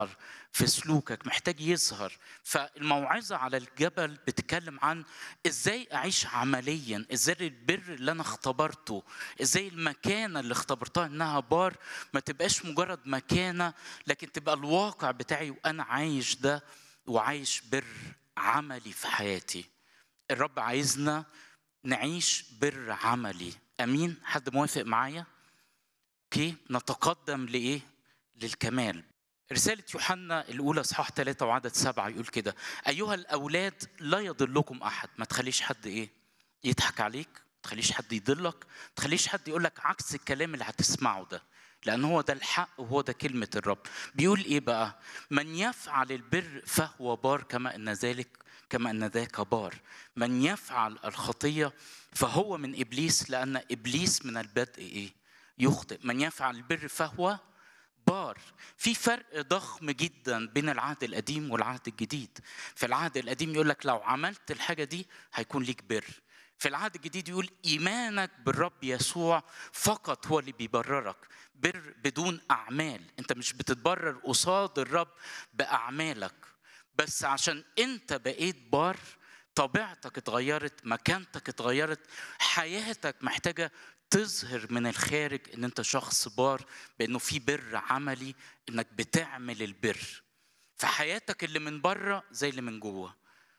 في سلوكك محتاج يظهر فالموعظة على الجبل بتتكلم عن ازاي اعيش عمليا ازاي البر اللي انا اختبرته ازاي المكانة اللي اختبرتها انها بار ما تبقاش مجرد مكانة لكن تبقى الواقع بتاعي وانا عايش ده وعايش بر عملي في حياتي الرب عايزنا نعيش بر عملي امين حد موافق معايا اوكي نتقدم لايه للكمال رسالة يوحنا الأولى إصحاح ثلاثة وعدد سبعة يقول كده أيها الأولاد لا يضلكم أحد ما تخليش حد إيه يضحك عليك ما تخليش حد يضلك ما تخليش حد يقول لك عكس الكلام اللي هتسمعه ده لأن هو ده الحق وهو ده كلمة الرب بيقول إيه بقى من يفعل البر فهو بار كما أن ذلك كما أن ذاك بار من يفعل الخطية فهو من إبليس لأن إبليس من البدء إيه يخطئ من يفعل البر فهو بار في فرق ضخم جدا بين العهد القديم والعهد الجديد في العهد القديم يقول لك لو عملت الحاجة دي هيكون ليك بر في العهد الجديد يقول إيمانك بالرب يسوع فقط هو اللي بيبررك بر بدون أعمال أنت مش بتتبرر قصاد الرب بأعمالك بس عشان أنت بقيت بار طبيعتك اتغيرت مكانتك اتغيرت حياتك محتاجة تظهر من الخارج ان انت شخص بار بانه في بر عملي انك بتعمل البر فحياتك اللي من بره زي اللي من جوه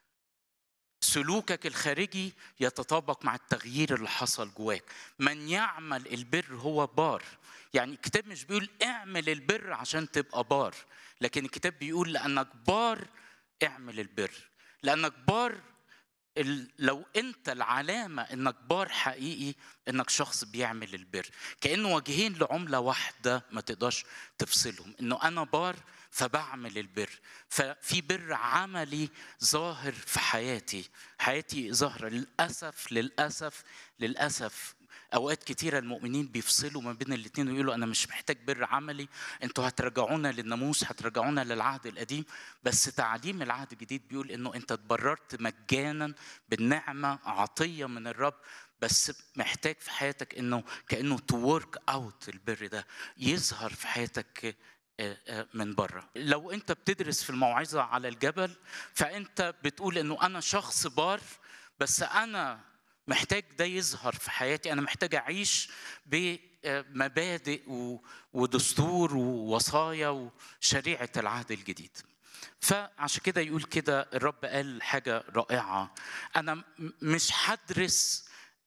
سلوكك الخارجي يتطابق مع التغيير اللي حصل جواك من يعمل البر هو بار يعني الكتاب مش بيقول اعمل البر عشان تبقى بار لكن الكتاب بيقول لانك بار اعمل البر لانك بار لو انت العلامه انك بار حقيقي انك شخص بيعمل البر كانه وجهين لعمله واحده ما تقدرش تفصلهم انه انا بار فبعمل البر ففي بر عملي ظاهر في حياتي حياتي ظاهره للاسف للاسف للاسف اوقات كتيره المؤمنين بيفصلوا ما بين الاثنين ويقولوا انا مش محتاج بر عملي انتوا هترجعونا للناموس هترجعونا للعهد القديم بس تعليم العهد الجديد بيقول انه انت اتبررت مجانا بالنعمه عطيه من الرب بس محتاج في حياتك انه كانه تو ورك اوت البر ده يظهر في حياتك من بره لو انت بتدرس في الموعظه على الجبل فانت بتقول انه انا شخص بار بس انا محتاج ده يظهر في حياتي انا محتاج اعيش بمبادئ ودستور ووصايا وشريعه العهد الجديد فعشان كده يقول كده الرب قال حاجه رائعه انا مش هدرس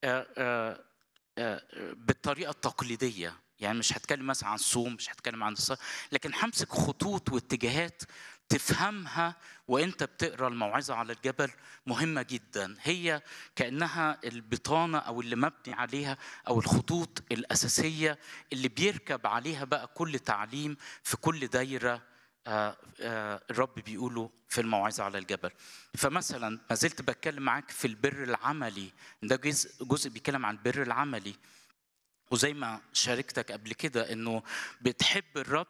بالطريقه التقليديه يعني مش هتكلم مثلا عن الصوم مش هتكلم عن الصلاة لكن همسك خطوط واتجاهات تفهمها وانت بتقرا الموعظه على الجبل مهمه جدا هي كانها البطانه او اللي مبني عليها او الخطوط الاساسيه اللي بيركب عليها بقى كل تعليم في كل دايره آآ آآ الرب بيقوله في الموعظه على الجبل فمثلا ما زلت بتكلم معاك في البر العملي ده جزء جزء بيتكلم عن البر العملي وزي ما شاركتك قبل كده انه بتحب الرب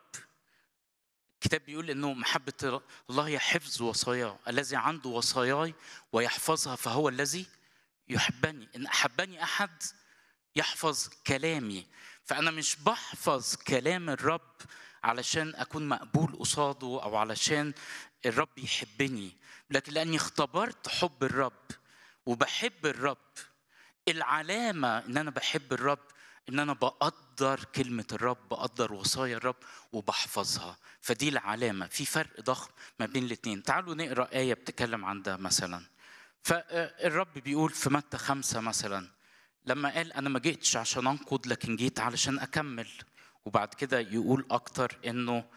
الكتاب بيقول انه محبه الله هي حفظ وصاياه الذي عنده وصاياي ويحفظها فهو الذي يحبني ان احبني احد يحفظ كلامي فانا مش بحفظ كلام الرب علشان اكون مقبول قصاده او علشان الرب يحبني لكن لاني اختبرت حب الرب وبحب الرب العلامه ان انا بحب الرب ان انا بقدر كلمه الرب بقدر وصايا الرب وبحفظها فدي العلامه في فرق ضخم ما بين الاثنين تعالوا نقرا ايه بتتكلم عن ده مثلا فالرب بيقول في متى خمسة مثلا لما قال انا ما جيتش عشان انقض لكن جيت علشان اكمل وبعد كده يقول اكتر انه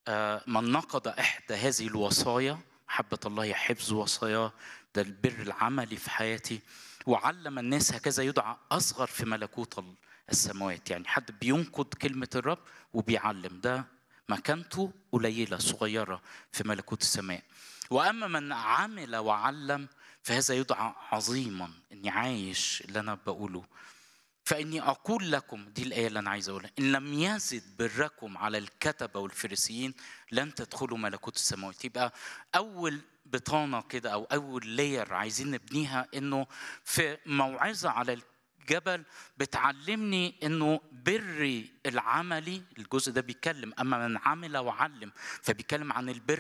من نقض احدى هذه الوصايا محبه الله هي حفظ وصاياه ده البر العملي في حياتي وعلم الناس هكذا يدعى اصغر في ملكوت الله السماوات يعني حد بينقض كلمة الرب وبيعلم ده مكانته قليلة صغيرة في ملكوت السماء وأما من عمل وعلم فهذا يدعى عظيما إني عايش اللي أنا بقوله فإني أقول لكم دي الآية اللي أنا عايز أقولها إن لم يزد بركم على الكتبة والفريسيين لن تدخلوا ملكوت السماوات يبقى أول بطانة كده أو أول لاير عايزين نبنيها إنه في موعظة على الجبل بتعلمني انه بري العملي الجزء ده بيتكلم اما من عمل وعلم فبيتكلم عن البر